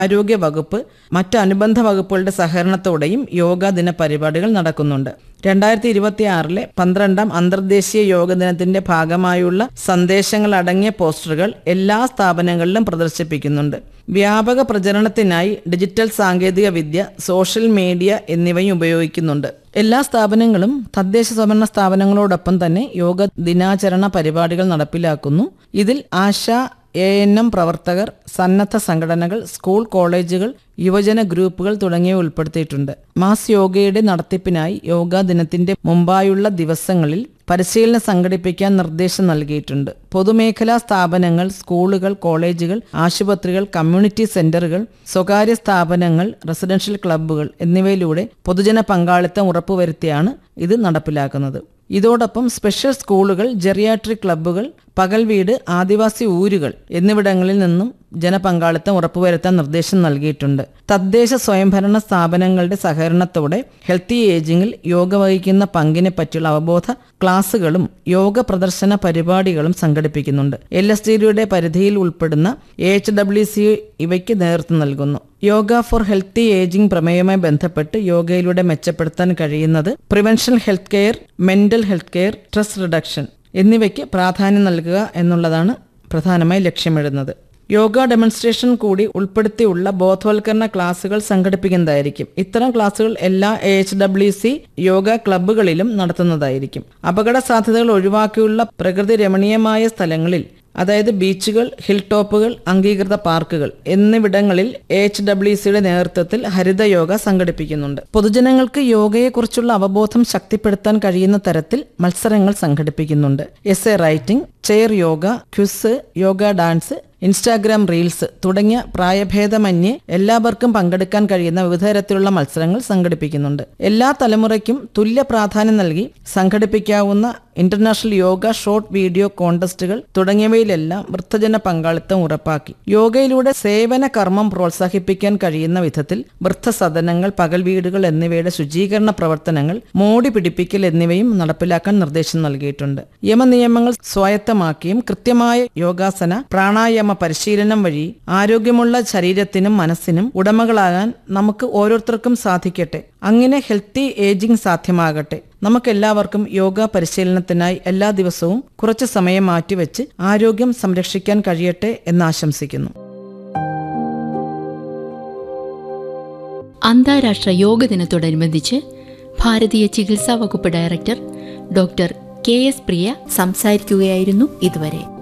ആരോഗ്യ വകുപ്പ് മറ്റ് അനുബന്ധ വകുപ്പുകളുടെ സഹകരണത്തോടെയും യോഗാ ദിന പരിപാടികൾ നടക്കുന്നുണ്ട് രണ്ടായിരത്തി ഇരുപത്തി ആറിലെ പന്ത്രണ്ടാം അന്തർദേശീയ യോഗ ദിനത്തിന്റെ ഭാഗമായുള്ള സന്ദേശങ്ങൾ അടങ്ങിയ പോസ്റ്ററുകൾ എല്ലാ സ്ഥാപനങ്ങളിലും പ്രദർശിപ്പിക്കുന്നുണ്ട് വ്യാപക പ്രചരണത്തിനായി ഡിജിറ്റൽ സാങ്കേതിക വിദ്യ സോഷ്യൽ മീഡിയ എന്നിവയും ഉപയോഗിക്കുന്നുണ്ട് എല്ലാ സ്ഥാപനങ്ങളും തദ്ദേശ സ്വയംഭരണ സ്ഥാപനങ്ങളോടൊപ്പം തന്നെ യോഗ ദിനാചരണ പരിപാടികൾ നടപ്പിലാക്കുന്നു ഇതിൽ ആശ എ എൻ എം പ്രവർത്തകർ സന്നദ്ധ സംഘടനകൾ സ്കൂൾ കോളേജുകൾ യുവജന ഗ്രൂപ്പുകൾ തുടങ്ങിയവ ഉൾപ്പെടുത്തിയിട്ടുണ്ട് മാസ് യോഗയുടെ നടത്തിപ്പിനായി യോഗാ ദിനത്തിന്റെ മുമ്പായുള്ള ദിവസങ്ങളിൽ പരിശീലനം സംഘടിപ്പിക്കാൻ നിർദ്ദേശം നൽകിയിട്ടുണ്ട് പൊതുമേഖലാ സ്ഥാപനങ്ങൾ സ്കൂളുകൾ കോളേജുകൾ ആശുപത്രികൾ കമ്മ്യൂണിറ്റി സെന്ററുകൾ സ്വകാര്യ സ്ഥാപനങ്ങൾ റെസിഡൻഷ്യൽ ക്ലബ്ബുകൾ എന്നിവയിലൂടെ പൊതുജന പങ്കാളിത്തം ഉറപ്പുവരുത്തിയാണ് ഇത് നടപ്പിലാക്കുന്നത് ഇതോടൊപ്പം സ്പെഷ്യൽ സ്കൂളുകൾ ജെറിയാട്രിക് ക്ലബ്ബുകൾ പകൽ വീട് ആദിവാസി ഊരുകൾ എന്നിവിടങ്ങളിൽ നിന്നും ജനപങ്കാളിത്തം ഉറപ്പുവരുത്താൻ നിർദ്ദേശം നൽകിയിട്ടുണ്ട് തദ്ദേശ സ്വയംഭരണ സ്ഥാപനങ്ങളുടെ സഹകരണത്തോടെ ഹെൽത്തി ഏജിംഗിൽ യോഗ വഹിക്കുന്ന പങ്കിനെ പറ്റിയുള്ള അവബോധ ക്ലാസുകളും യോഗ പ്രദർശന പരിപാടികളും സംഘടിപ്പിക്കുന്നുണ്ട് എൽ എസ് ഡിയുടെ പരിധിയിൽ ഉൾപ്പെടുന്ന എച്ച് ഡബ്ല്യു സി ഇവയ്ക്ക് നേതൃത്വം നൽകുന്നു യോഗ ഫോർ ഹെൽത്തി ഏജിംഗ് പ്രമേയവുമായി ബന്ധപ്പെട്ട് യോഗയിലൂടെ മെച്ചപ്പെടുത്താൻ കഴിയുന്നത് prevention health care mental health care stress reduction എന്നിവയ്ക്ക് പ്രാധാന്യം നൽകുക എന്നുള്ളതാണ് പ്രധാനമായി ലക്ഷ്യമിടുന്നത് യോഗ ഡെമോൺസ്ട്രേഷൻ കൂടി ഉൾപ്പെടുത്തിയുള്ള ബോധവൽക്കരണ ക്ലാസുകൾ സംഘടിപ്പിക്കുന്നതായിരിക്കും ഇത്തരം ക്ലാസുകൾ എല്ലാ എച്ച് ഡബ്ല്യു സി യോഗ ക്ലബ്ബുകളിലും നടത്തുന്നതായിരിക്കും അപകട സാധ്യതകൾ ഒഴിവാക്കിയുള്ള പ്രകൃതി രമണീയമായ സ്ഥലങ്ങളിൽ അതായത് ബീച്ചുകൾ ഹിൽ ടോപ്പുകൾ അംഗീകൃത പാർക്കുകൾ എന്നിവിടങ്ങളിൽ എച്ച് ഡബ്ല്യു സിയുടെ നേതൃത്വത്തിൽ ഹരിത യോഗ സംഘടിപ്പിക്കുന്നുണ്ട് പൊതുജനങ്ങൾക്ക് യോഗയെക്കുറിച്ചുള്ള അവബോധം ശക്തിപ്പെടുത്താൻ കഴിയുന്ന തരത്തിൽ മത്സരങ്ങൾ സംഘടിപ്പിക്കുന്നുണ്ട് essay writing chair yoga quiz yoga dance Instagram reels തുടങ്ങിയ പ്രായഭേദമന്യേ എല്ലാവർക്കും പങ്കെടുക്കാൻ കഴിയുന്ന വിവിധ തരത്തിലുള്ള മത്സരങ്ങൾ സംഘടിപ്പിക്കുന്നുണ്ട് എല്ലാ തലമുറയ്ക്കും തുല്യ പ്രാധാന്യം നൽകി സംഘടിപ്പിക്കാവുന്ന ഇന്റർനാഷണൽ യോഗ ഷോർട്ട് വീഡിയോ കോൺടെസ്റ്റുകൾ തുടങ്ങിയവയിലെല്ലാം വൃദ്ധജന പങ്കാളിത്തം ഉറപ്പാക്കി യോഗയിലൂടെ സേവന കർമ്മം പ്രോത്സാഹിപ്പിക്കാൻ കഴിയുന്ന വിധത്തിൽ വൃദ്ധസദനങ്ങൾ പകൽ വീടുകൾ എന്നിവയുടെ ശുചീകരണ പ്രവർത്തനങ്ങൾ മോടി പിടിപ്പിക്കൽ എന്നിവയും നടപ്പിലാക്കാൻ നിർദ്ദേശം നൽകിയിട്ടുണ്ട് യമനിയമങ്ങൾ സ്വായത്തമാക്കിയും കൃത്യമായ യോഗാസന പ്രാണായാമ പരിശീലനം വഴി ആരോഗ്യമുള്ള ശരീരത്തിനും മനസ്സിനും ഉടമകളാകാൻ നമുക്ക് ഓരോരുത്തർക്കും സാധിക്കട്ടെ അങ്ങനെ ഹെൽത്തി ഏജിംഗ് സാധ്യമാകട്ടെ നമുക്കെല്ലാവർക്കും യോഗ പരിശീലനത്തിനായി എല്ലാ ദിവസവും കുറച്ച് സമയം മാറ്റിവെച്ച് ആരോഗ്യം സംരക്ഷിക്കാൻ കഴിയട്ടെ എന്ന് ആശംസിക്കുന്നു അന്താരാഷ്ട്ര യോഗ ദിനത്തോടനുബന്ധിച്ച് ഭാരതീയ ചികിത്സാ വകുപ്പ് director doctor K S Priya സംസാരിക്കുകയായിരുന്നു ഇതുവരെ